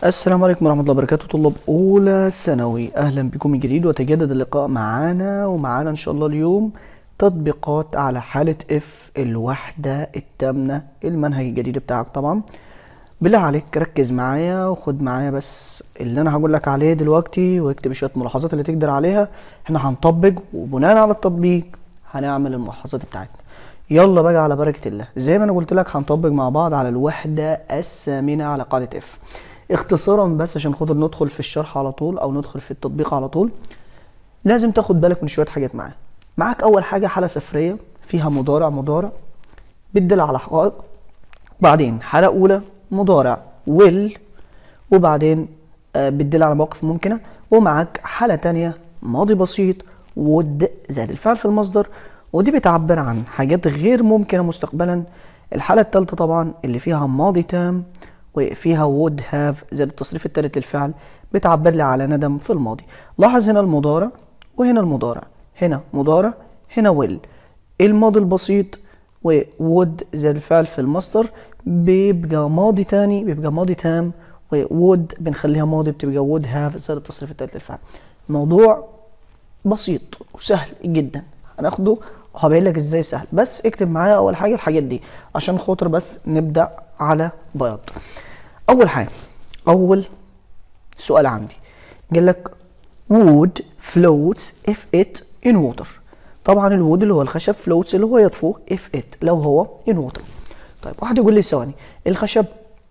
السلام عليكم ورحمة الله وبركاته طلاب أولى ثانوي أهلا بكم من جديد وتجدد اللقاء معانا ومعانا إن شاء الله اليوم تطبيقات على حالة اف الوحدة التامنة المنهج الجديد بتاعك طبعا بالله عليك ركز معايا وخد معايا بس اللي أنا هقول لك عليه دلوقتي واكتب شوية ملاحظات اللي تقدر عليها احنا هنطبق وبناء على التطبيق هنعمل الملاحظات بتاعتنا يلا بقى على بركة الله زي ما انا قلت لك هنطبق مع بعض على الوحدة الثامنة على قاعدة اف اختصارا بس عشان خاطر ندخل في الشرح على طول او ندخل في التطبيق على طول لازم تاخد بالك من شوية حاجات معاك معاك اول حاجة حالة صفرية فيها مضارع مضارع بتدل على حقائق بعدين حالة اولى مضارع will وبعدين آه، بتدل على مواقف ممكنة ومعاك حالة تانية ماضي بسيط would زائد الفعل في المصدر ودي بتعبر عن حاجات غير ممكنة مستقبلا الحالة التالتة طبعا اللي فيها ماضي تام وفيها would have زائد التصريف التالت للفعل بتعبر لي على ندم في الماضي لاحظ هنا المضارع وهنا المضارع هنا مضارع هنا will الماضي البسيط و would زائد الفعل في المصدر بيبقى ماضي تاني بيبقى ماضي تام و would بنخليها ماضي بتبقى would have زائد التصريف التالت للفعل الموضوع بسيط وسهل جدا هناخده وهبين لك ازاي سهل بس اكتب معايا اول حاجه الحاجات دي عشان خاطر بس نبدا على بياض اول حاجه اول سؤال عندي قال لك wood floats if it in water طبعا الوود اللي هو الخشب floats اللي هو يطفو if it لو هو in water طيب واحد يقول لي ثواني الخشب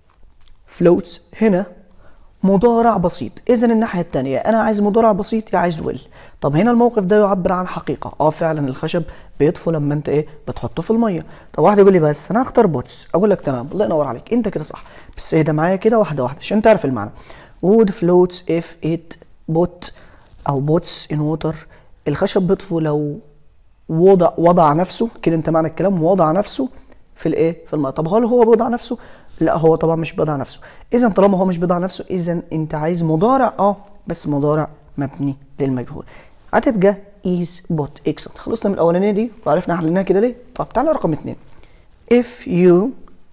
floats هنا مضارع بسيط اذا الناحيه الثانيه انا عايز مضارع بسيط يا عايز ويل طب هنا الموقف ده يعبر عن حقيقه اه فعلا الخشب بيطفو لما انت ايه بتحطه في الميه طب واحد يقول لي بس انا هختار بوتس اقول لك تمام الله ينور عليك انت كده صح بس اهدى معايا كده واحده واحده عشان تعرف المعنى wood floats if it bot او bots in water الخشب بيطفو لو وضع وضع نفسه كده انت معنى الكلام وضع نفسه في الايه في الميه طب هل هو بيضع نفسه لا هو طبعا مش بيضع نفسه اذا طالما هو مش بيضع نفسه اذا انت عايز مضارع اه بس مضارع مبني للمجهول هتبقى is bought excellent خلصنا من الاولانيه دي وعرفنا حليناها كده ليه طب تعالى رقم اتنين if you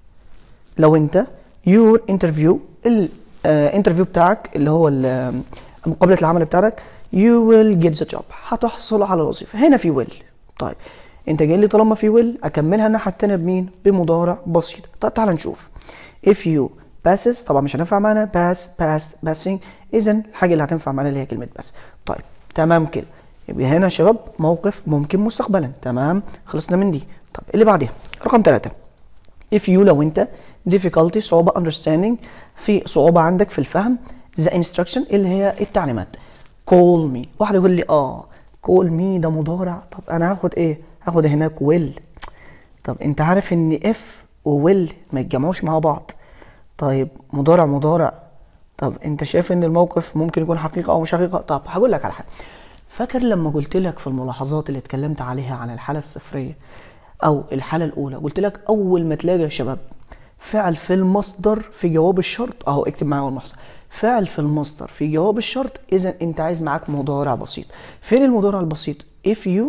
لو انت your interview الانترفيو بتاعك اللي هو ال- مقابله العمل بتاعتك you will get the job هتحصل على الوظيفه هنا في will طيب انت جاي لي طالما في will اكملها الناحيه التانيه بمين بمضارع بسيط طب تعالى نشوف if you passes طبعا مش هتنفع معانا pass passed passing اذا الحاجه اللي هتنفع معانا اللي هي كلمه بس طيب تمام كده يبقى هنا يا شباب موقف ممكن مستقبلا تمام خلصنا من دي طب اللي بعدها رقم ثلاثة if you لو انت difficulty صعوبة understanding في صعوبة عندك في الفهم the instruction اللي هي التعليمات call me واحد يقول لي اه call me ده مضارع طب انا هاخد ايه هاخد هناك will طب انت عارف ان if و will ما يتجمعوش مع بعض طيب مضارع مضارع طب انت شايف ان الموقف ممكن يكون حقيقة او مش حقيقة طب هقول لك على حاجة فاكر لما قلت لك في الملاحظات اللي اتكلمت عليها عن الحالة الصفرية او الحالة الاولى قلت لك اول ما تلاقي يا شباب فعل في المصدر في جواب الشرط اهو اكتب معايا المحصى فعل في المصدر في جواب الشرط اذا انت عايز معاك مضارع بسيط فين المضارع البسيط if you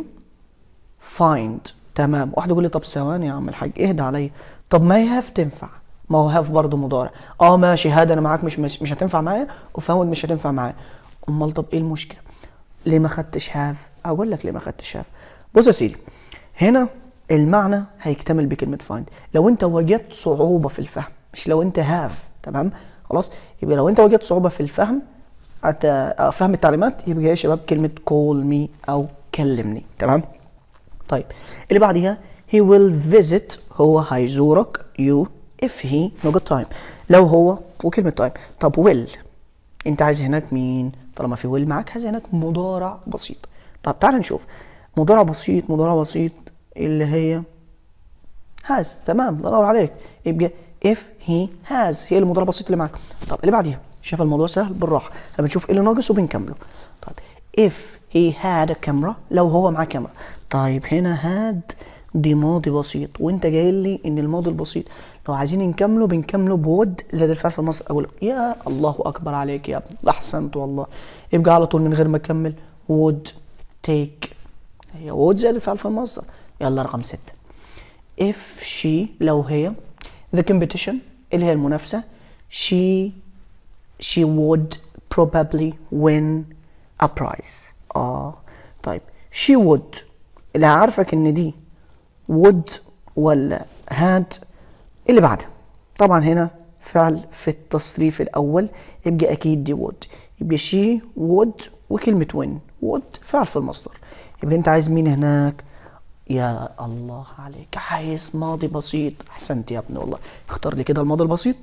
find تمام واحد يقول لي طب ثواني يا عم الحاج اهدى عليا طب ما هي هاف تنفع ما هو هاف برضه مضارع اه ماشي هذا انا معاك مش مش, مش هتنفع معايا وفاوند مش هتنفع معايا امال طب ايه المشكله ليه ما خدتش هاف اقول لك ليه ما خدتش هاف بص يا سيدي هنا المعنى هيكتمل بكلمه فايند لو انت وجدت صعوبه في الفهم مش لو انت هاف تمام خلاص يبقى لو انت وجدت صعوبه في الفهم أت... آه، فهم التعليمات يبقى يا شباب كلمه call me او كلمني تمام طيب اللي بعديها he will visit هو هيزورك you if he no good time لو هو وكلمة time طب will انت عايز هناك مين طالما في will معاك عايز هناك مضارع بسيط طب تعال نشوف مضارع بسيط مضارع بسيط اللي هي has تمام الله ينور عليك يبقى if he has هي المضارع البسيط اللي معاك طب اللي بعديها شايف الموضوع سهل بالراحه لما نشوف ايه اللي ناقص وبنكمله طيب if he had a camera لو هو معاه كاميرا طيب هنا had دي ماضي بسيط وانت جاي لي ان الماضي البسيط لو عايزين نكمله بنكمله بود زائد الفعل في المصدر اقول يا الله اكبر عليك يا ابني احسنت والله يبقى على طول من غير ما اكمل would take هي would زائد الفعل في المصدر يلا رقم ستة if she لو هي the competition اللي هي المنافسة she she would probably win a prize اه طيب she would اللي عارفك ان دي would ولا had اللي بعدها طبعا هنا فعل في التصريف الاول يبقى اكيد دي would يبقى she would وكلمة win would فعل في المصدر يبقى انت عايز مين هناك يا الله عليك عايز ماضي بسيط احسنت يا ابني والله اختار لي كده الماضي البسيط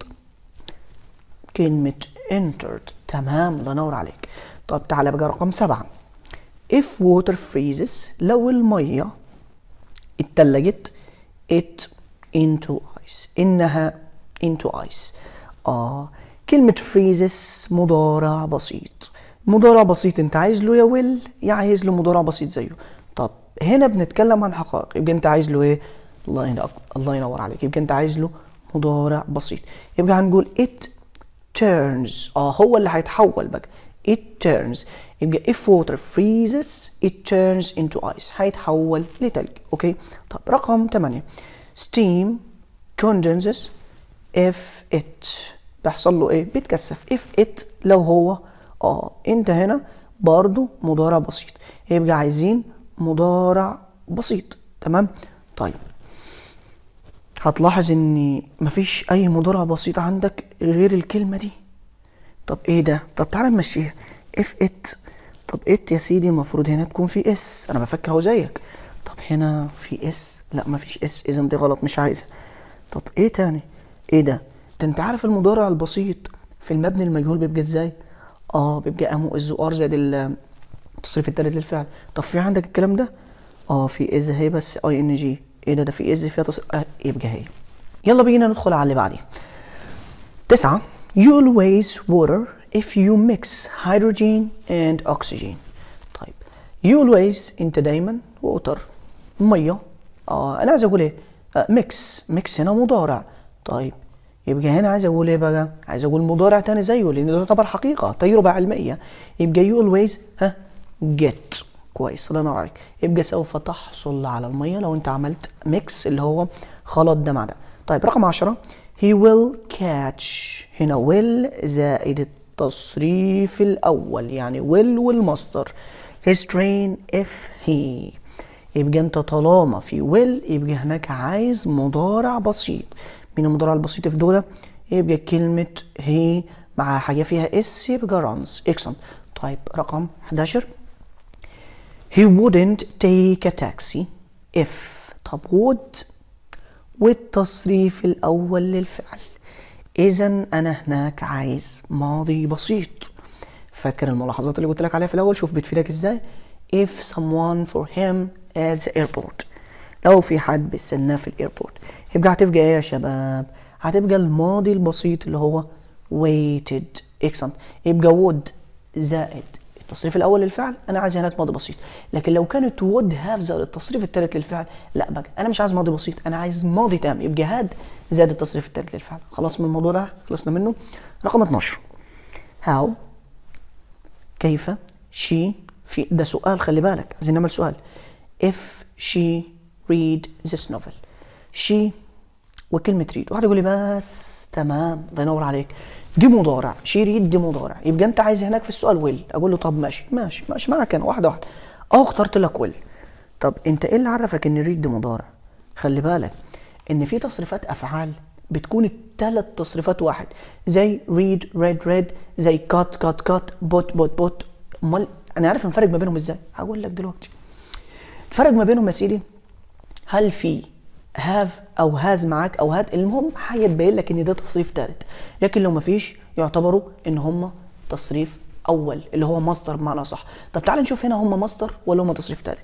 كلمة entered تمام الله ينور عليك طب تعالى بقى رقم سبعة if water freezes لو المية اتلجت it into ice إنها into ice آه كلمة freezes مضارع بسيط مضارع بسيط انت عايز له يا ويل يا عايز له مضارع بسيط زيه طب هنا بنتكلم عن حقائق يبقى انت عايز له ايه الله ينور الله ينور عليك يبقى انت عايز له مضارع بسيط يبقى هنقول it turns اه هو اللي هيتحول بقى it turns يبقى if water freezes it turns into ice هيتحول لتلج اوكي طب رقم 8 steam condenses if it بيحصل له ايه بيتكثف if it لو هو اه انت هنا برضو مضارع بسيط يبقى عايزين مضارع بسيط تمام طيب هتلاحظ ان مفيش اي مضارع بسيط عندك غير الكلمه دي طب ايه ده طب تعالى نمشيها اف ات طب ات يا سيدي المفروض هنا تكون في اس انا بفكر اهو زيك طب هنا في اس لا مفيش اس اذا دي غلط مش عايزها طب ايه تاني ايه ده ده انت عارف المضارع البسيط في المبني المجهول بيبقى ازاي اه بيبقى ام از ار زائد التصريف التالت للفعل طب في عندك الكلام ده اه في از اهي بس اي ان جي ايه ده ده في از فيها تصريف آه يبقى هي يلا بينا ندخل على اللي بعديه تسعة you always water if you mix hydrogen and oxygen طيب you always انت دايما water ميه اه انا عايز اقول ايه آه ميكس ميكس هنا مضارع طيب يبقى هنا عايز اقول ايه بقى عايز اقول مضارع تاني زيه لان ده تعتبر حقيقه تجربه علميه يبقى you always ها get كويس الله ينور عليك يبقى سوف تحصل على الميه لو انت عملت ميكس اللي هو خلط ده مع ده طيب رقم 10 he will catch هنا will زائد التصريف الاول يعني will والمصدر his train if he يبقى انت طالما في will يبقى هناك عايز مضارع بسيط مين المضارع البسيط في دول يبقى كلمة هي مع حاجة فيها اس يبقى runs excellent طيب رقم 11 he wouldn't take a taxi if طب would والتصريف الأول للفعل إذا أنا هناك عايز ماضي بسيط فاكر الملاحظات اللي قلت لك عليها في الأول شوف بتفيدك إزاي if someone for him at the airport لو في حد بيستناه في الايربورت يبقى هتبقى ايه يا شباب هتبقى الماضي البسيط اللي هو waited excellent يبقى would زائد التصريف الاول للفعل انا عايز هناك ماضي بسيط لكن لو كانت would have زائد التصريف الثالث للفعل لا بقى انا مش عايز ماضي بسيط انا عايز ماضي تام يبقى هاد زائد التصريف الثالث للفعل خلاص من الموضوع ده خلصنا منه رقم 12 how كيف she في ده سؤال خلي بالك عايزين نعمل سؤال if she read this novel she وكلمة read واحد يقول لي بس تمام الله ينور عليك دي مضارع شي ريد دي مضارع يبقى انت عايز هناك في السؤال ويل اقول له طب ماشي ماشي ماشي معاك انا واحده واحده اه اخترت لك ويل طب انت ايه اللي عرفك ان ريد دي مضارع خلي بالك ان في تصريفات افعال بتكون الثلاث تصريفات واحد زي read read read زي cut cut cut بوت بوت بوت امال انا عارف نفرق ما بينهم ازاي هقول لك دلوقتي الفرق ما بينهم يا سيدي هل في هاف او هاز معاك او هات المهم حاجه تبين لك ان ده تصريف ثالث لكن لو ما فيش يعتبروا ان هم تصريف اول اللي هو مصدر بمعنى صح طب تعال نشوف هنا هم مصدر ولا هم تصريف ثالث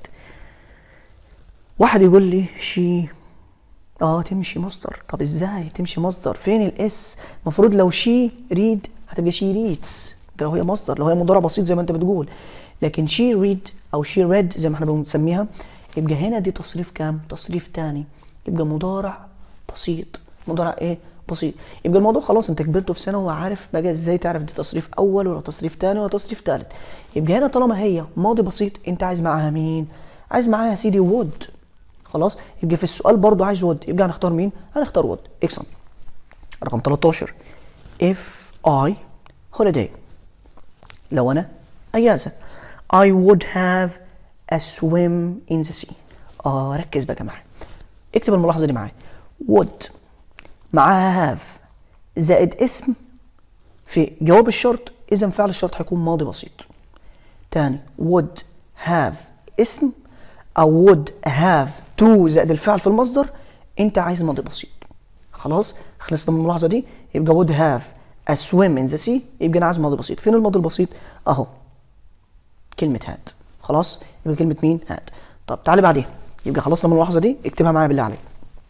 واحد يقول لي شي اه تمشي مصدر طب ازاي تمشي مصدر فين الاس المفروض لو شي ريد هتبقى شي ريدز ده لو هي مصدر لو هي مضارع بسيط زي ما انت بتقول لكن شي ريد او شي ريد زي ما احنا بنسميها يبقى هنا دي تصريف كام تصريف تاني يبقى مضارع بسيط مضارع ايه بسيط يبقى الموضوع خلاص انت كبرته في سنه وعارف بقى ازاي تعرف دي تصريف اول ولا تصريف تاني ولا تصريف تالت يبقى هنا طالما هي ماضي بسيط انت عايز معاها مين عايز معاها يا سيدي وود خلاص يبقى في السؤال برضه عايز وود يبقى هنختار مين هنختار وود اكسن رقم 13 if I holiday لو أنا أجازة I would have a swim in the sea آه ركز بقى معايا اكتب الملاحظة دي معايا would معاها have زائد اسم في جواب الشرط إذا فعل الشرط هيكون ماضي بسيط تاني would have اسم أو would have to زائد الفعل في المصدر أنت عايز ماضي بسيط خلاص خلصنا من الملاحظة دي يبقى would have a swim in the sea يبقى أنا عايز ماضي بسيط فين الماضي البسيط أهو كلمة had خلاص يبقى كلمة مين had طب تعالى بعديها يبقى خلصنا من الملاحظة دي اكتبها معايا بالله عليك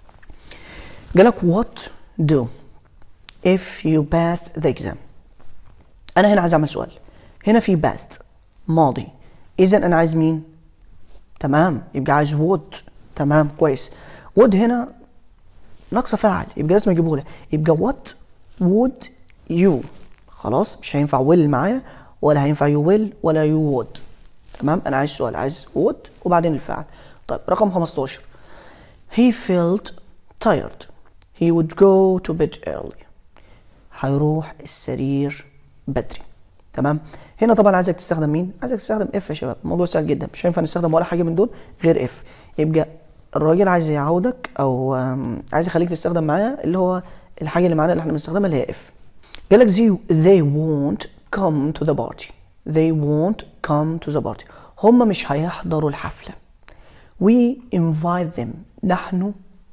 جالك what do if you passed the exam انا هنا عايز اعمل سؤال هنا في past ماضي اذا انا عايز مين تمام يبقى عايز would تمام كويس would هنا ناقصه فاعل يبقى لازم اجيبه له يبقى what would you خلاص مش هينفع will معايا ولا هينفع you will ولا you would تمام انا عايز سؤال عايز would وبعدين الفعل طيب رقم 15 he felt tired he would go to bed early هيروح السرير بدري تمام هنا طبعا عايزك تستخدم مين عايزك تستخدم اف يا شباب الموضوع سهل جدا مش هينفع نستخدم ولا حاجه من دول غير اف يبقى الراجل عايز يعودك او آم، عايز يخليك تستخدم معاه اللي هو الحاجه اللي معانا اللي احنا بنستخدمها اللي هي اف قال لك they, they won't come to the party they won't come to the party هم مش هيحضروا الحفله we invite them نحن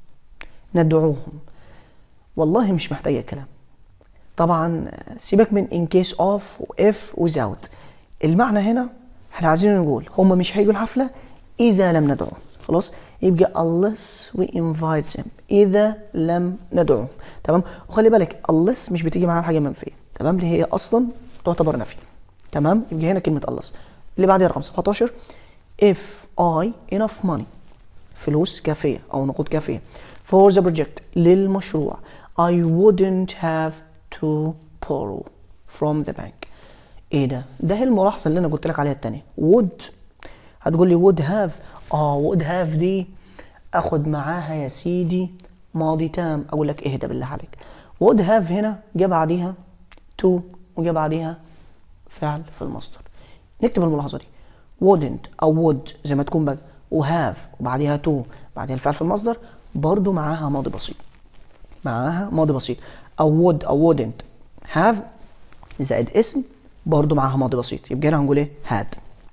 ندعوهم والله مش محتاجة كلام طبعا سيبك من in case of و if without المعنى هنا احنا عايزين نقول هم مش هيجوا الحفلة إذا لم ندعوهم خلاص يبقى unless we invite them إذا لم ندعوهم تمام وخلي بالك unless مش بتيجي معاها حاجة منفية تمام اللي هي أصلا تعتبر نفي تمام يبقى هنا كلمة unless اللي بعدها رقم 17 if I enough money فلوس كافية أو نقود كافية for the project للمشروع I wouldn't have to borrow from the bank ايه ده؟ ده هي الملاحظة اللي انا قلت لك عليها التانية would هتقول لي would have اه would have دي اخد معاها يا سيدي ماضي تام اقول لك اهدى بالله عليك would have هنا جه بعديها to وجه بعديها فعل في المصدر نكتب الملاحظة دي wouldn't أو would زي ما تكون بقى وهاف وبعديها to بعديها الفعل في المصدر برضو معاها ماضي بسيط معاها ماضي بسيط أو would أو wouldn't have زائد اسم برضو معاها ماضي بسيط يبقى هنا هنقول ايه had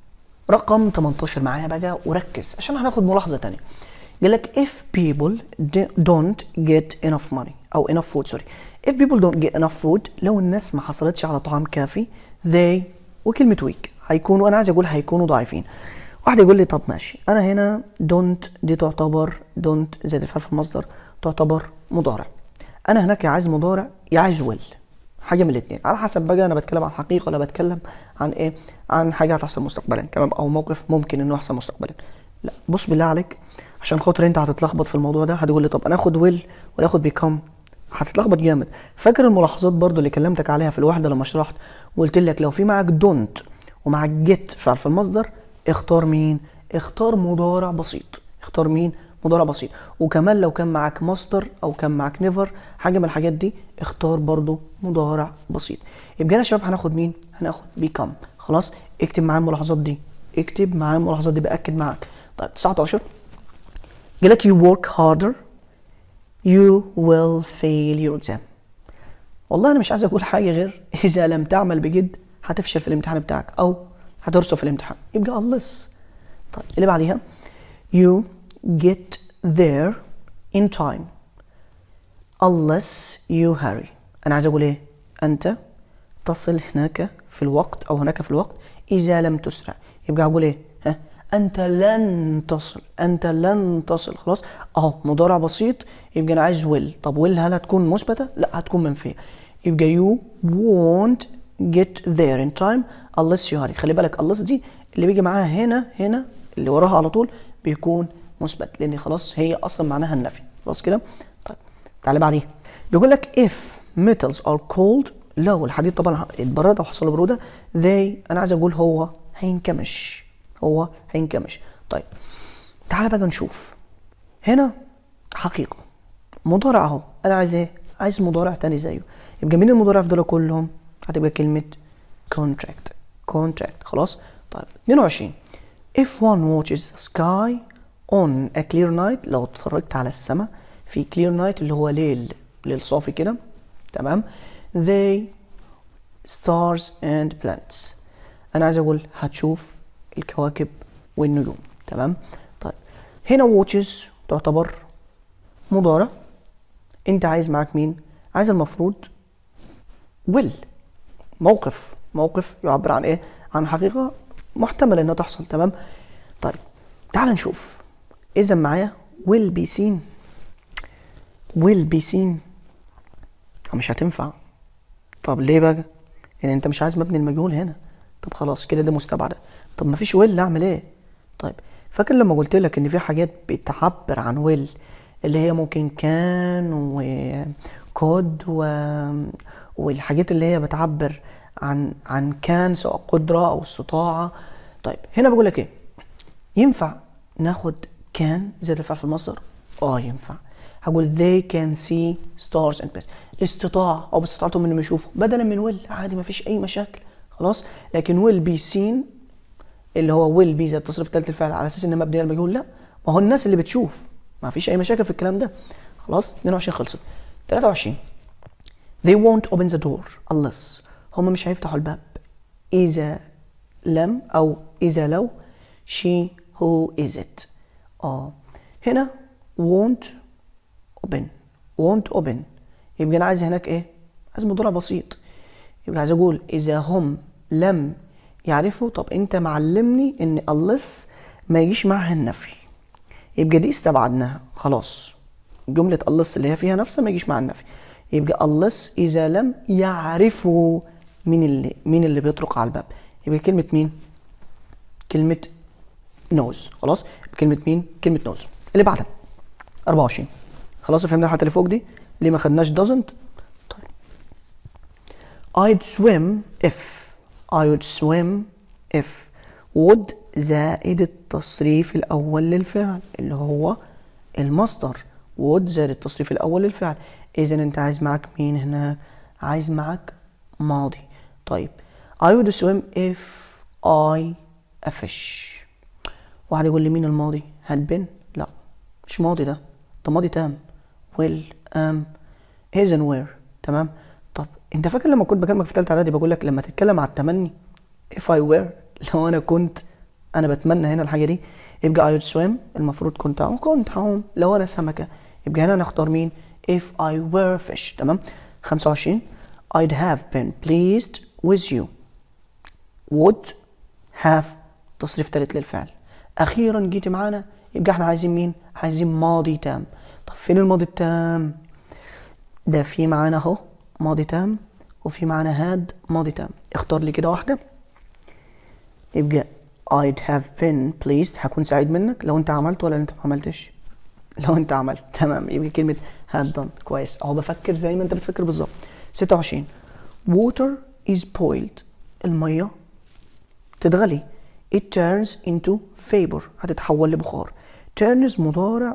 رقم 18 معايا بقى وركز عشان هناخد ملاحظة تانية قال لك if people d- don't get enough money أو enough food sorry if people don't get enough food لو الناس ما حصلتش على طعام كافي they وكلمة weak هيكونوا أنا عايز أقول هيكونوا ضعيفين واحد يقول لي طب ماشي أنا هنا don't دي تعتبر don't زائد الفعل في المصدر تعتبر مضارع أنا هناك يا عايز مضارع يا عايز will حاجه من الاثنين على حسب بقى انا بتكلم عن حقيقه ولا بتكلم عن ايه عن حاجه هتحصل مستقبلا تمام او موقف ممكن انه يحصل مستقبلا لا بص بالله عليك عشان خاطر انت هتتلخبط في الموضوع ده هتقول لي طب انا اخد ويل ولا اخد بيكم هتتلخبط جامد فاكر الملاحظات برضو اللي كلمتك عليها في الوحده لما شرحت وقلت لك لو في معاك دونت ومعاك جيت فعل في المصدر اختار مين اختار مضارع بسيط اختار مين مضارع بسيط وكمان لو كان معاك ماستر او كان معاك نيفر حاجه من الحاجات دي اختار برضو مضارع بسيط يبقى هنا يا شباب هناخد مين هناخد بيكم خلاص اكتب معايا الملاحظات دي اكتب معايا الملاحظات دي باكد معاك طيب 19 قال لك you work harder you will fail your exam والله انا مش عايز اقول حاجه غير اذا لم تعمل بجد هتفشل في الامتحان بتاعك او هترسب في الامتحان يبقى unless طيب اللي بعديها you get there in time unless you hurry انا عايز اقول ايه انت تصل هناك في الوقت او هناك في الوقت اذا لم تسرع يبقى اقول ايه ها انت لن تصل انت لن تصل خلاص اهو مضارع بسيط يبقى انا عايز will طب will هل هتكون مثبته لا هتكون منفيه يبقى you won't get there in time unless you hurry خلي بالك unless دي اللي بيجي معاها هنا هنا اللي وراها على طول بيكون مثبت لان خلاص هي اصلا معناها النفي خلاص كده طيب تعالى بعديها بيقول لك if metals are cold لو الحديد طبعا اتبرد او حصل له بروده they انا عايز اقول هو هينكمش هو هينكمش طيب تعالى بقى نشوف هنا حقيقه مضارع اهو انا عايز ايه عايز مضارع تاني زيه يبقى مين المضارع في دول كلهم هتبقى كلمة contract contract خلاص طيب 22 if one watches the sky on a clear night لو اتفرجت على السماء في clear night اللي هو ليل ليل صافي كده تمام they stars and planets انا عايز اقول هتشوف الكواكب والنجوم تمام طيب هنا watches تعتبر مضارع انت عايز معاك مين عايز المفروض will موقف موقف يعبر عن ايه عن حقيقة محتمل انها تحصل تمام طيب تعال نشوف اذا معايا will be seen will be seen مش هتنفع طب ليه بقى يعني انت مش عايز مبني المجهول هنا طب خلاص كده ده مستبعده طب ما فيش ويل اعمل ايه طيب فاكر لما قلت لك ان في حاجات بتعبر عن ويل اللي هي ممكن كان وكود و... والحاجات اللي هي بتعبر عن عن كان سواء قدرة او استطاعة طيب هنا بقول لك ايه ينفع ناخد كان زائد الفعل في المصدر اه ينفع هقول they can see stars and planets استطاع او باستطاعتهم انهم يشوفوا بدلا من will عادي ما فيش اي مشاكل خلاص لكن will be seen اللي هو will be زي التصريف الثالث الفعل على اساس انه مبني على المجهول لا ما هو الناس اللي بتشوف ما فيش اي مشاكل في الكلام ده خلاص 22 خلصت 23 they won't open the door unless هم مش هيفتحوا الباب اذا لم او اذا لو she who is it اه هنا won't open won't open يبقى انا عايز هناك ايه عايز مضارع بسيط يبقى عايز اقول اذا هم لم يعرفوا طب انت معلمني ان unless ما يجيش معها النفي يبقى دي استبعدناها خلاص جملة unless اللي هي فيها نفسها ما يجيش معها النفي يبقى unless اذا لم يعرفوا مين اللي مين اللي بيطرق على الباب يبقى كلمة مين كلمة نوز خلاص كلمة مين كلمة نوز اللي بعدها 24 خلاص فهمنا الحته اللي فوق دي ليه ما خدناش doesn't طيب I'd swim if I would swim if would زائد التصريف الأول للفعل اللي هو المصدر would زائد التصريف الأول للفعل إذا أنت عايز معاك مين هنا عايز معاك ماضي طيب I would swim if I a fish واحد يقول لي مين الماضي had been لا مش ماضي ده ده ماضي تام will am is and where تمام طب انت فاكر لما كنت بكلمك في ثالثه اعدادي بقول لك لما تتكلم على التمني if I were لو انا كنت انا بتمنى هنا الحاجه دي يبقى I would swim المفروض كنت هعوم كنت هعوم لو انا سمكه يبقى هنا نختار مين if I were fish تمام 25 I'd have been pleased with you would have تصريف ثالث للفعل اخيرا جيت معانا يبقى احنا عايزين مين عايزين ماضي تام طب فين الماضي التام ده في معانا اهو ماضي تام وفي معانا هاد ماضي تام اختار لي كده واحده يبقى I'd have been pleased هكون سعيد منك لو انت عملت ولا انت ما عملتش لو انت عملت تمام يبقى كلمه had done كويس اهو بفكر زي ما انت بتفكر بالظبط 26 water is boiled الميه تتغلي it turns into vapor هتتحول لبخار turns مضارع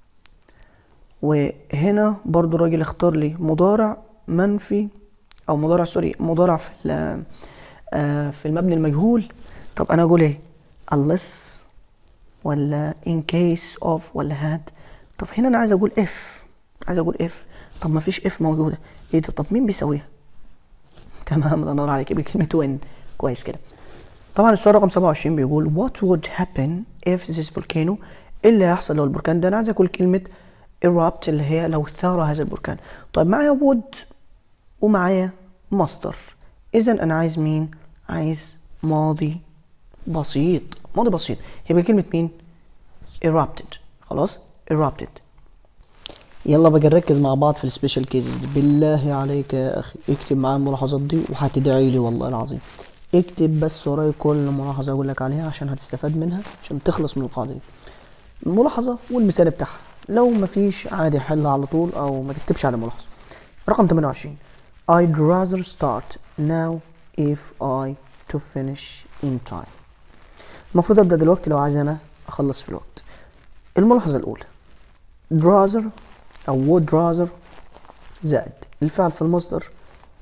وهنا برضو الراجل اختار لي مضارع منفي او مضارع سوري مضارع في آه في المبني المجهول طب انا اقول ايه unless ولا in case of ولا had طب هنا انا عايز اقول if عايز اقول if طب ما فيش if موجوده ايه ده طب مين بيساويها تمام الله ينور عليك يبقى كلمه when كويس كده طبعا السؤال رقم 27 بيقول what would happen if this volcano ايه اللي هيحصل لو البركان ده انا عايز اقول كلمه erupt اللي هي لو ثار هذا البركان طيب معايا would ومعايا مصدر اذا انا عايز مين عايز ماضي بسيط ماضي بسيط يبقى كلمه مين erupted خلاص erupted يلا بقى نركز مع بعض في السبيشال كيسز دي بالله عليك يا اخي اكتب معايا الملاحظات دي وهتدعي لي والله العظيم اكتب بس ورايا كل ملاحظه اقول لك عليها عشان هتستفاد منها عشان تخلص من القاعده دي الملاحظه والمثال بتاعها لو مفيش عادي حل على طول او ما تكتبش على ملاحظه رقم 28 I'd rather start now if I to finish in time المفروض ابدا دلوقتي لو عايز انا اخلص في الوقت الملاحظه الاولى rather او would rather زائد الفعل في المصدر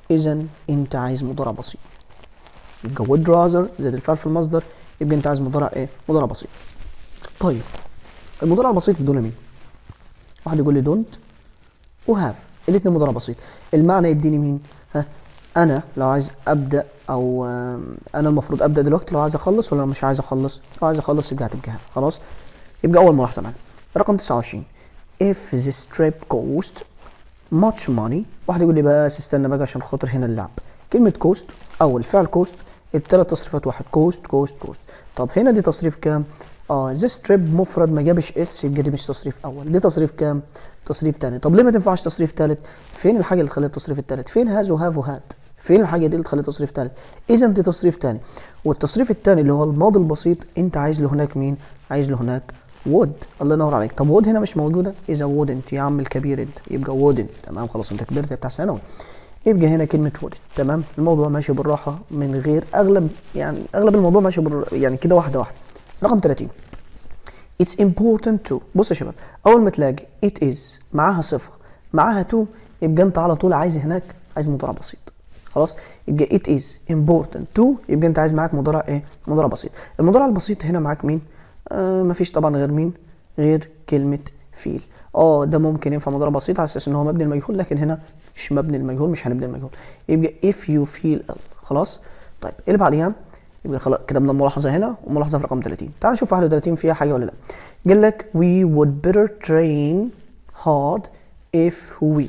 اذا انت عايز مضارع بسيط يبقى would rather زائد الفعل في المصدر يبقى انت عايز مضارع ايه مضارع بسيط طيب المضارع البسيط في دول مين واحد يقول لي don't وهاف الاثنين مضارع بسيط المعنى يديني مين ها انا لو عايز ابدا او آم، انا المفروض ابدا دلوقتي لو عايز اخلص ولا مش عايز اخلص لو عايز اخلص يبقى هتبقى هاف خلاص يبقى اول ملاحظه معانا رقم 29 if this trip cost much money واحد يقول لي بس استنى بقى عشان خاطر هنا اللعب كلمة كوست أو الفعل كوست التلات تصريفات واحد كوست كوست كوست طب هنا دي تصريف كام؟ اه this trip مفرد ما جابش اس يبقى دي مش تصريف أول دي تصريف كام؟ تصريف تاني طب ليه ما تنفعش تصريف تالت؟ فين الحاجة اللي تخليها تصريف التالت؟ فين هاز وهاف وهات؟ فين الحاجة دي اللي تخليها تصريف تالت؟ إذا دي تصريف تاني والتصريف التاني اللي هو الماضي البسيط أنت عايز له هناك مين؟ عايز له هناك would الله ينور عليك طب would هنا مش موجودة إذا wouldn't يا عم الكبير أنت يبقى wouldn't تمام خلاص أنت كبرت يا بتاع ثانوي يبقى هنا كلمة wouldn't تمام الموضوع ماشي بالراحة من غير أغلب يعني أغلب الموضوع ماشي بال يعني كده واحدة واحدة رقم 30 It's important to بص يا شباب أول ما تلاقي it is معاها صفة معاها to يبقى أنت على طول عايز هناك عايز مضارع بسيط خلاص يبقى it is important to يبقى أنت عايز معاك مضارع إيه؟ مضارع بسيط المضارع البسيط هنا معاك مين؟ آه مفيش طبعا غير مين؟ غير كلمة فيل اه ده ممكن ينفع مضارع بسيط على اساس ان هو مبني المجهول لكن هنا مش مبني المجهول مش هنبني المجهول يبقى if you feel ill خلاص طيب ايه اللي بعديها يبقى خلاص كده بدنا ملاحظه هنا وملاحظه في رقم 30 تعال نشوف 31 فيها حاجه ولا لا قال لك we would better train hard if we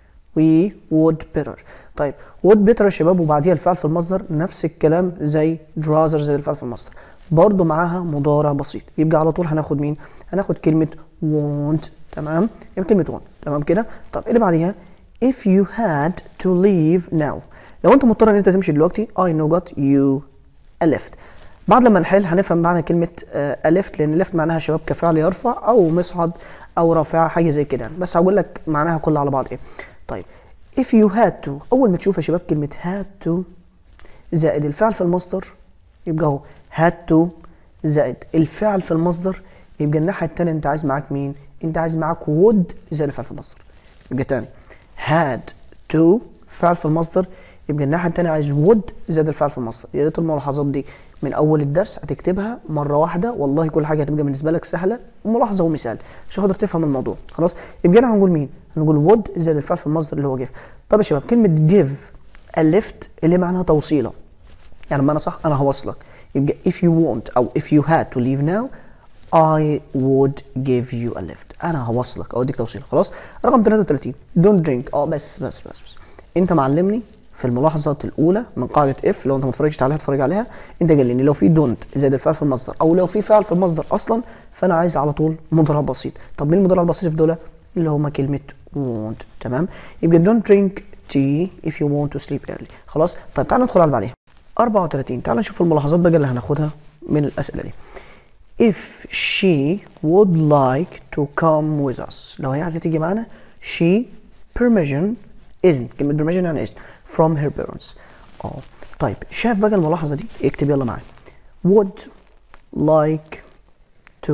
we would better طيب would better يا شباب وبعديها الفعل في المصدر نفس الكلام زي rather زي الفعل في المصدر برضو معاها مضارع بسيط يبقى على طول هناخد مين هناخد كلمة want تمام يبقى كلمة want تمام كده طب ايه اللي بعديها if you had to leave now لو انت مضطر ان انت تمشي دلوقتي I know got you a left بعد لما نحل هنفهم معنى كلمة آه left لأن left معناها شباب كفعل يرفع أو مصعد أو رافعة حاجة زي كده بس هقول لك معناها كلها على بعض إيه طيب if you had to أول ما تشوف يا شباب كلمة had to زائد الفعل في المصدر يبقى هو had to زائد الفعل في المصدر يبقى الناحية التانية أنت عايز معاك مين؟ أنت عايز معاك would زائد الفعل في المصدر يبقى تاني had to فعل في المصدر يبقى الناحية التانية عايز would زائد الفعل في المصدر يا ريت الملاحظات دي من أول الدرس هتكتبها مرة واحدة والله كل حاجة هتبقى بالنسبة لك سهلة وملاحظة ومثال عشان خاطر تفهم الموضوع خلاص يبقى أنا هنقول مين؟ هنقول would زائد الفعل في المصدر اللي هو give طب يا شباب كلمة give a lift اللي معناها توصيلة يعني بمعنى صح انا هوصلك يبقى if you want او if you had to leave now I would give you a lift انا هوصلك او اديك توصيل خلاص رقم 33 don't drink اه بس بس بس بس انت معلمني في الملاحظات الاولى من قاعده اف لو انت ما اتفرجتش عليها اتفرج عليها انت قال لي ان لو في don't زائد الفعل في المصدر او لو في فعل في المصدر اصلا فانا عايز على طول مضارع بسيط طب مين المضارع البسيط في دول اللي هما كلمه want تمام يبقى don't drink tea if you want to sleep early خلاص طيب تعال ندخل على اللي بعديها 34 تعال نشوف الملاحظات بقى اللي هناخدها من الاسئله دي if she would like to come with us لو هي عايزه تيجي معانا she permission isn't كلمه permission يعني isn't from her parents اه طيب شايف بقى الملاحظه دي اكتب يلا معايا would like to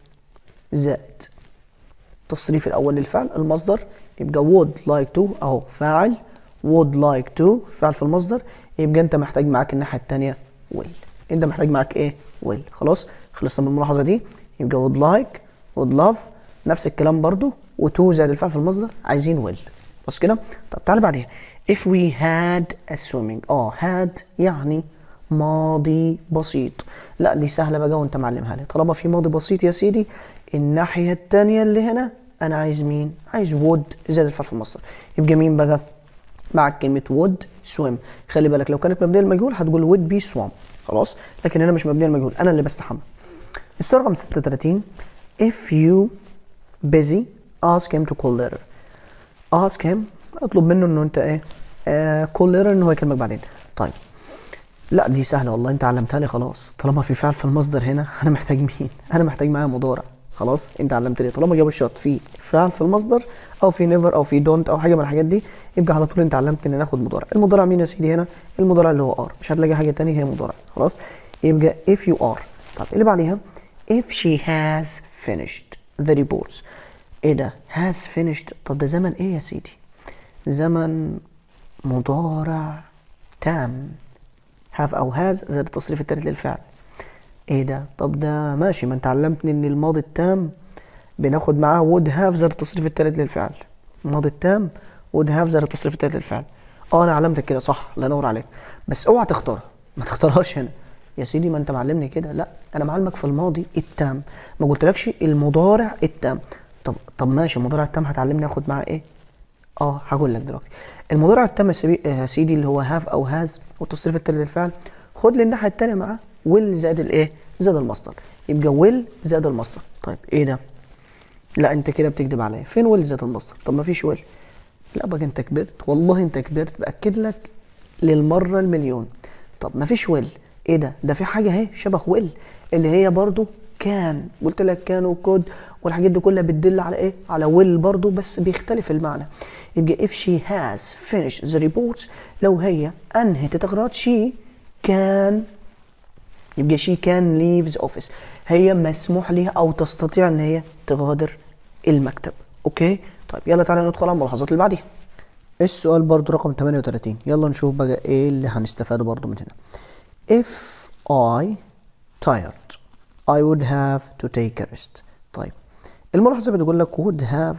زائد التصريف الاول للفعل المصدر يبقى would like to اهو فاعل would like to فعل في المصدر يبقى انت محتاج معاك الناحيه الثانيه will انت محتاج معاك ايه will خلاص خلصنا من الملاحظه دي يبقى would like would love نفس الكلام برضو و2 زائد الفعل في المصدر عايزين will بس كده طب تعالى بعديها if we had a swimming اه had يعني ماضي بسيط لا دي سهله بقى وانت معلمها لي طالما في ماضي بسيط يا سيدي الناحيه الثانيه اللي هنا انا عايز مين عايز would زائد الفعل في المصدر يبقى مين بقى معك كلمة would swim خلي بالك لو كانت مبنية المجهول هتقول would be swam خلاص لكن هنا مش مبنية المجهول أنا اللي بستحمل السؤال رقم 36 if you busy ask him to call later ask him اطلب منه انه انت ايه آه call later انه هو يكلمك بعدين طيب لا دي سهلة والله انت علمتها لي خلاص طالما في فعل في المصدر هنا انا محتاج مين انا محتاج معايا مضارع خلاص انت علمت لي طالما جاب الشرط في فعل في المصدر او في نيفر او في دونت او حاجه من الحاجات دي يبقى على طول انت علمت ان ناخد مضارع المضارع مين يا سيدي هنا المضارع اللي هو ار مش هتلاقي حاجه تانية هي مضارع خلاص يبقى if you are طب اللي بعديها if she has finished the reports ايه ده has finished طب ده زمن ايه يا سيدي زمن مضارع تام have أو has زائد التصريف التالت للفعل ايه ده طب ده ماشي ما انت علمتني ان الماضي التام بناخد معاه would have زائد التصريف التالت للفعل الماضي التام would have زائد التصريف التالت للفعل اه انا علمتك كده صح الله ينور عليك بس اوعى تختارها ما تختارهاش هنا يا سيدي ما انت معلمني كده لا انا معلمك في الماضي التام ما قلتلكش المضارع التام طب طب ماشي المضارع التام هتعلمني اخد معاه ايه اه هقول لك دلوقتي المضارع التام يا سبي- يا سيدي اللي هو هاف او هاز والتصريف التالت للفعل خد لي الناحيه التانيه معاه ويل زائد الايه زائد المصدر يبقى ويل زائد المصدر طيب ايه ده لا انت كده بتكذب عليا فين ويل زائد المصدر طب ما فيش ويل لا بقى انت كبرت والله انت كبرت باكد لك للمره المليون طب ما فيش ويل ايه ده ده في حاجه اهي شبه ويل اللي هي برضو كان قلت لك كان وكود والحاجات دي كلها بتدل على ايه على ويل برضو بس بيختلف المعنى يبقى if she has finished the report لو هي انهت التقريرات she can يبقى she can leave the office هي مسموح ليها او تستطيع ان هي تغادر المكتب اوكي طيب يلا تعالى ندخل على الملاحظات اللي بعديها السؤال برضو رقم 38 يلا نشوف بقى ايه اللي هنستفاده برضو من هنا if I tired I would have to take a rest طيب الملاحظة بتقول لك would have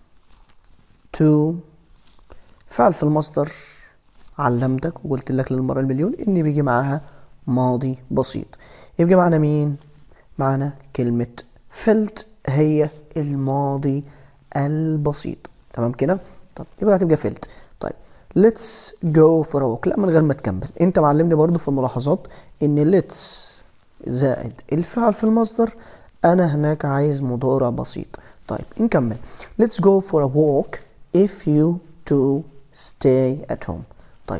to فعل في المصدر علمتك وقلت لك للمرة المليون ان بيجي معاها ماضي بسيط يبقى معنا مين معنا كلمة felt هي الماضي البسيط تمام كده طب يبقى هتبقى felt طيب let's go for a walk لا من غير ما تكمل انت معلمني برضو في الملاحظات ان let's زائد الفعل في المصدر انا هناك عايز مضارع بسيط طيب نكمل let's go for a walk if you to stay at home طيب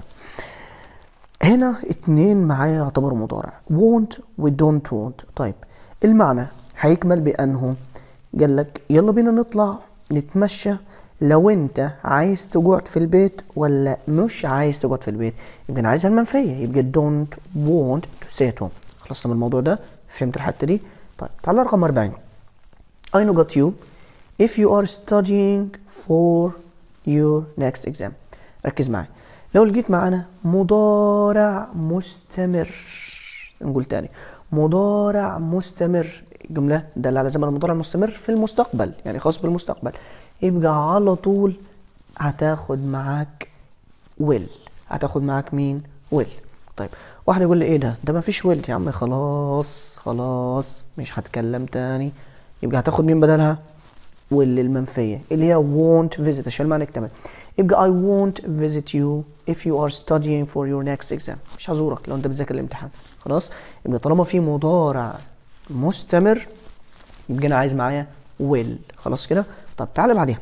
هنا اتنين معايا يعتبروا مضارع want و don't want طيب المعنى هيكمل بأنه قال لك يلا بينا نطلع نتمشى لو انت عايز تقعد في البيت ولا مش عايز تقعد في البيت يبقى انا عايزها المنفية يبقى don't want to stay at home خلصنا من الموضوع ده فهمت الحتة دي طيب تعال رقم 40 I know got you if you are studying for your next exam ركز معي لو لقيت معانا مضارع مستمر نقول تاني مضارع مستمر جملة دل على زمن المضارع المستمر في المستقبل يعني خاص بالمستقبل يبقى على طول هتاخد معاك will هتاخد معاك مين will طيب واحد يقول لي ايه ده ده ما فيش will يا عم خلاص خلاص مش هتكلم تاني يبقى هتاخد مين بدلها واللي المنفية اللي هي won't visit عشان المعنى اكتمل يبقى I won't visit you if you are studying for your next exam مش هزورك لو انت بتذاكر الامتحان خلاص يبقى طالما في مضارع مستمر يبقى انا عايز معايا will خلاص كده طب تعالى بعديها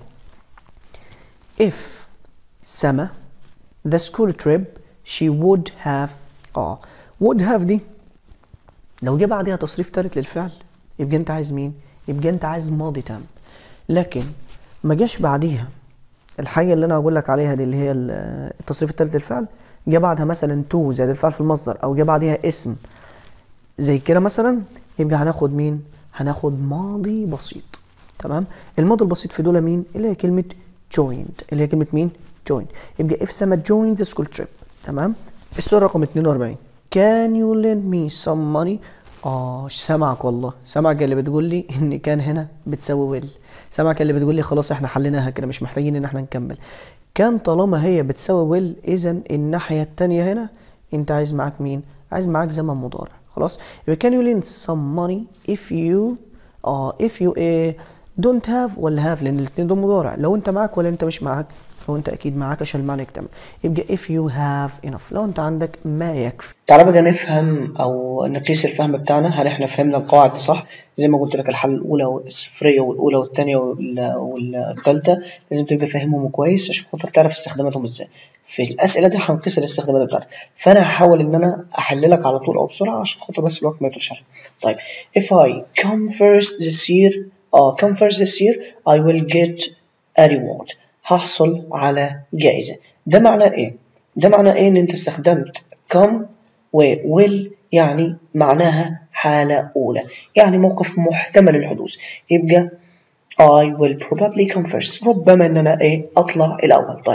if سما the school trip she would have اه would have دي لو جه بعديها تصريف تالت للفعل يبقى انت عايز مين يبقى انت عايز ماضي تام لكن ما جاش بعديها الحاجة اللي انا هقول لك عليها دي اللي هي ال- التصريف التالت للفعل جه بعدها مثلا تو زائد الفعل في المصدر او جه بعديها اسم زي كده مثلا يبقى هناخد مين هناخد ماضي بسيط تمام الماضي البسيط في دول مين اللي هي كلمة joined اللي هي كلمة مين joined يبقى if سما joined the school trip تمام السؤال رقم 42 can you lend me some money اه سامعك والله سامعك اللي بتقول لي ان كان هنا بتساوي ويل سامعك اللي بتقول لي خلاص احنا حليناها كده مش محتاجين ان احنا نكمل كان طالما هي بتساوي ويل اذا الناحية التانية هنا انت عايز معاك مين عايز معاك زمن مضارع خلاص يبقى can you lend some money if you اه if you uh, don't have ولا have لان الاثنين دول مضارع لو انت معاك ولا انت مش معاك لو انت اكيد معاك عشان المعنى يكتمل يبقى if you have enough لو انت عندك ما يكفي تعالى بقى نفهم او نقيس الفهم بتاعنا هل احنا فهمنا القواعد دي صح زي ما قلت لك الحل الاولى والصفريه والاولى والثانيه والثالثه لازم تبقى فاهمهم كويس عشان خاطر تعرف استخداماتهم ازاي في الاسئله دي هنقيس الاستخدامات بتاعتك فانا هحاول ان انا احل لك على طول او بسرعه عشان خاطر بس الوقت ما يطولش عليك طيب if I come first this year uh, come first this year I will get a reward هحصل على جائزة ده معناه ايه؟ ده معناه ايه ان انت استخدمت come و will يعني معناها حالة أولى يعني موقف محتمل الحدوث يبقى I will probably come first ربما ان انا ايه اطلع الاول طيب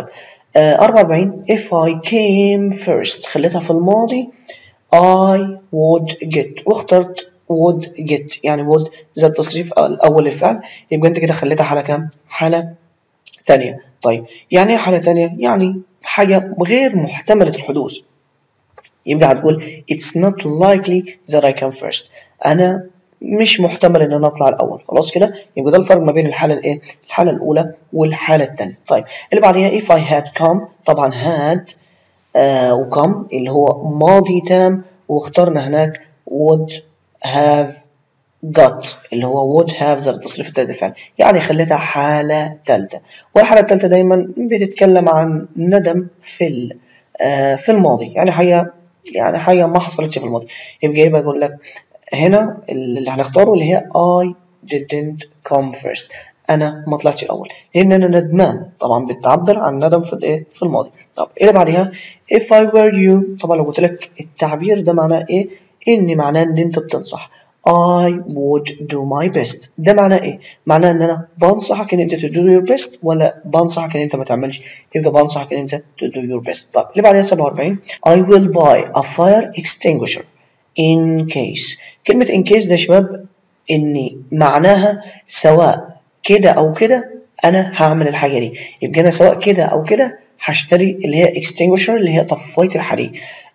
آه 44 if I came first خليتها في الماضي I would get واخترت would get يعني would زي التصريف الأول للفعل يبقى أنت كده خليتها حالة كام؟ حالة تانية طيب يعني ايه حالة تانية؟ يعني حاجة غير محتملة الحدوث يبقى هتقول it's not likely that I come first أنا مش محتمل ان انا اطلع الاول خلاص كده يبقى ده الفرق ما بين الحاله الايه الحاله الاولى والحاله الثانيه طيب اللي بعديها if I had come طبعا had آه وكم اللي هو ماضي تام واخترنا هناك would have got اللي هو would have زي التصريف الثالث الفعل يعني خليتها حالة ثالثة والحالة الثالثة دايما بتتكلم عن ندم في آه في الماضي يعني حاجة يعني حاجة ما حصلتش في الماضي يبقى يبقى أقول لك هنا اللي هنختاره اللي هي I didn't come first انا ما طلعتش الاول لان انا ندمان طبعا بتعبر عن ندم في الايه في الماضي طب ايه اللي بعديها if I were you طبعا لو قلت لك التعبير ده معناه ايه ان معناه ان انت بتنصح I would do my best ده معناه ايه معناه ان انا بنصحك ان انت to do your best ولا بنصحك ان انت ما تعملش يبقى بنصحك ان انت to do your best طب اللي بعديها 47 I will buy a fire extinguisher in case كلمة in case ده يا شباب ان معناها سواء كده او كده انا هعمل الحاجه دي يبقى انا سواء كده او كده هشتري اللي هي extinguisher اللي هي طفايه الحريق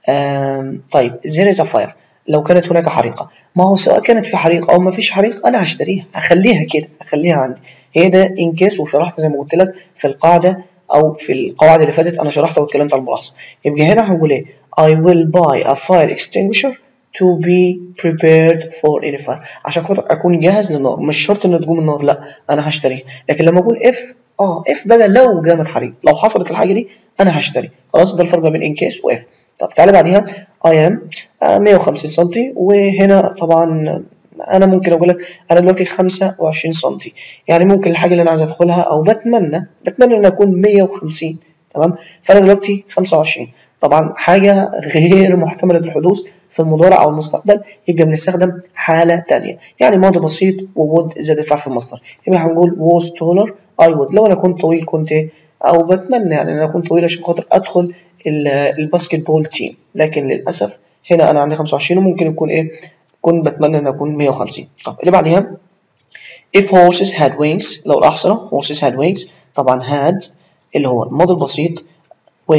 طيب there is a fire لو كانت هناك حريقه ما هو سواء كانت في حريق او ما فيش حريق انا هشتريها هخليها كده هخليها عندي هي ده in case وشرحت زي ما قلت لك في القاعده او في القواعد اللي فاتت انا شرحتها واتكلمت عن الملاحظه يبقى هنا هنقول ايه I will buy a fire extinguisher to be prepared for any fire عشان خاطر اكون جاهز للنار مش شرط ان تقوم النار لا انا هشتريها لكن لما اقول if اه if بقى لو قامت حريق لو حصلت الحاجه دي انا هشتري خلاص ده الفرق بين in case و if طب تعالى بعديها I am 150 سم وهنا طبعا انا ممكن اقول لك انا دلوقتي 25 سم يعني ممكن الحاجه اللي انا عايز ادخلها او بتمنى بتمنى ان اكون 150 تمام فانا دلوقتي 25 طبعا حاجه غير محتمله الحدوث في المضارع او المستقبل يبقى بنستخدم حاله ثانيه يعني ماضي بسيط وود زائد الفعل في المصدر يبقى هنقول was taller I would لو انا كنت طويل كنت او بتمنى يعني ان انا اكون طويل عشان خاطر ادخل الباسكت بول تيم لكن للاسف هنا انا عندي 25 وممكن يكون ايه كنت بتمنى ان اكون 150 طب اللي بعديها if horses had wings لو الاحصنه horses had wings طبعا had اللي هو الماضي البسيط و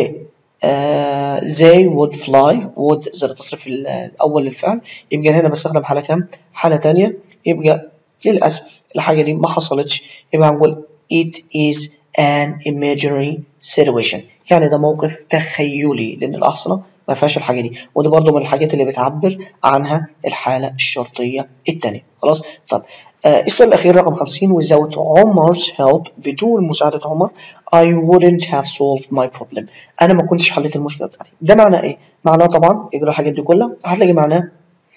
Uh, they would fly would زي التصريف الأول للفعل يبقى هنا بستخدم حالة كام؟ حالة تانية يبقى للأسف الحاجة دي ما حصلتش يبقى هنقول it is an imaginary situation يعني ده موقف تخيلي لأن الأحصنة ما فيهاش الحاجة دي ودي برضو من الحاجات اللي بتعبر عنها الحالة الشرطية التانية خلاص طب آه السؤال الأخير رقم 50 without عمر's help بدون مساعدة عمر I wouldn't have solved my problem أنا ما كنتش حليت المشكلة بتاعتي ده معناه إيه؟ معناه طبعا اقرا الحاجات دي كلها هتلاقي معناه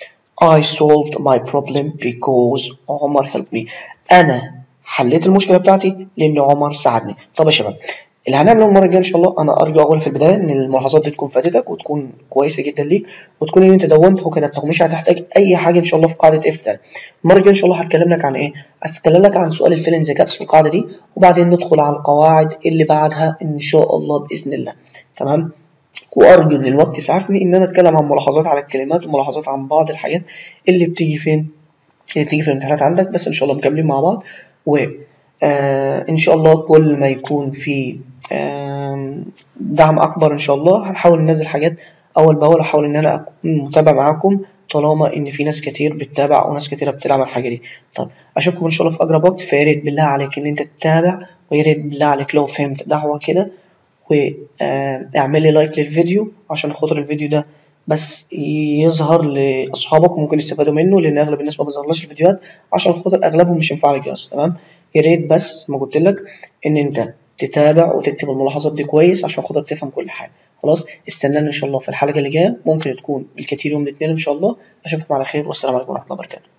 I solved my problem because عمر helped me أنا حليت المشكلة بتاعتي لأن عمر ساعدني طب يا شباب اللي هنعمله المره الجايه ان شاء الله انا ارجو اقول في البدايه ان الملاحظات دي تكون فادتك وتكون كويسه جدا ليك وتكون ان انت دونت وكتبتها ومش هتحتاج اي حاجه ان شاء الله في قاعده اف تاني المره الجايه ان شاء الله هتكلم لك عن ايه هتكلم لك عن سؤال الفيلن ذا جابس في القاعده دي وبعدين ندخل على القواعد اللي بعدها ان شاء الله باذن الله تمام وارجو ان الوقت يسعفني ان انا اتكلم عن ملاحظات على الكلمات وملاحظات عن بعض الحاجات اللي بتيجي فين اللي بتيجي في الامتحانات عندك بس ان شاء الله مكملين مع بعض و آه ان شاء الله كل ما يكون في آه دعم اكبر ان شاء الله هنحاول ننزل حاجات اول باول احاول ان انا اكون متابع معاكم طالما ان في ناس كتير بتتابع وناس كتيره بتلعب الحاجه دي طب اشوفكم ان شاء الله في اقرب وقت فيا ريت بالله عليك ان انت تتابع ويا ريت بالله عليك لو فهمت دعوه كده واعمل لي لايك للفيديو عشان خاطر الفيديو ده بس يظهر لاصحابك وممكن يستفادوا منه لان اغلب الناس ما بيظهرلهاش الفيديوهات عشان خاطر اغلبهم مش ينفع الجهاز تمام يا ريت بس ما قلت لك ان انت تتابع وتكتب الملاحظات دي كويس عشان خاطر تفهم كل حاجه خلاص استنانا ان شاء الله في الحلقه اللي جايه ممكن تكون بالكثير يوم الاثنين ان شاء الله اشوفكم على خير والسلام عليكم ورحمه الله وبركاته